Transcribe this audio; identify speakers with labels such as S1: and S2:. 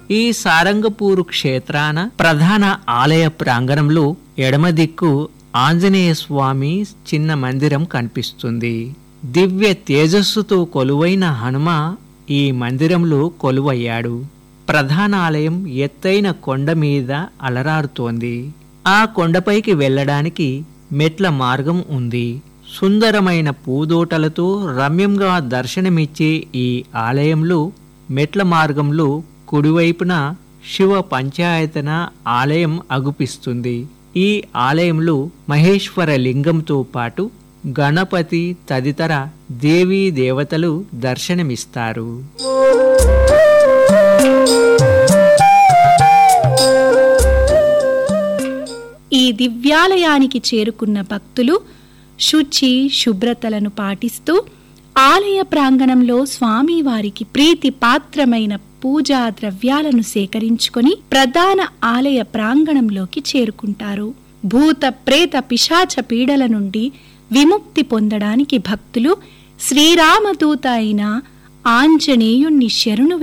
S1: ఈ సారంగపూరు క్షేత్రాన ప్రధాన ఆలయ ప్రాంగణంలో ఎడమ దిక్కు ఆంజనేయ స్వామి చిన్న మందిరం కనిపిస్తుంది దివ్య తేజస్సుతో కొలువైన హనుమ ఈ మందిరంలో కొలువయ్యాడు ప్రధాన ఆలయం ఎత్తైన కొండ మీద అలరారుతోంది ఆ కొండపైకి వెళ్ళడానికి మెట్ల మార్గం ఉంది సుందరమైన పూదోటలతో రమ్యంగా దర్శనమిచ్చే ఈ ఆలయంలో మెట్ల మార్గంలో కుడివైపున శివ పంచాయతన ఆలయం అగుపిస్తుంది ఈ ఆలయంలో మహేశ్వర లింగంతో పాటు గణపతి తదితర దేవీ దేవతలు దర్శనమిస్తారు
S2: ఈ దివ్యాలయానికి చేరుకున్న భక్తులు శుచి శుభ్రతలను పాటిస్తూ ఆలయ ప్రాంగణంలో స్వామివారికి ప్రీతి పాత్రమైన పూజా ద్రవ్యాలను సేకరించుకొని ప్రధాన ఆలయ ప్రాంగణంలోకి చేరుకుంటారు భూత ప్రేత పిశాచ పీడల నుండి విముక్తి పొందడానికి భక్తులు శ్రీరామదూత అయిన ఆంజనేయుణ్ణి శరణు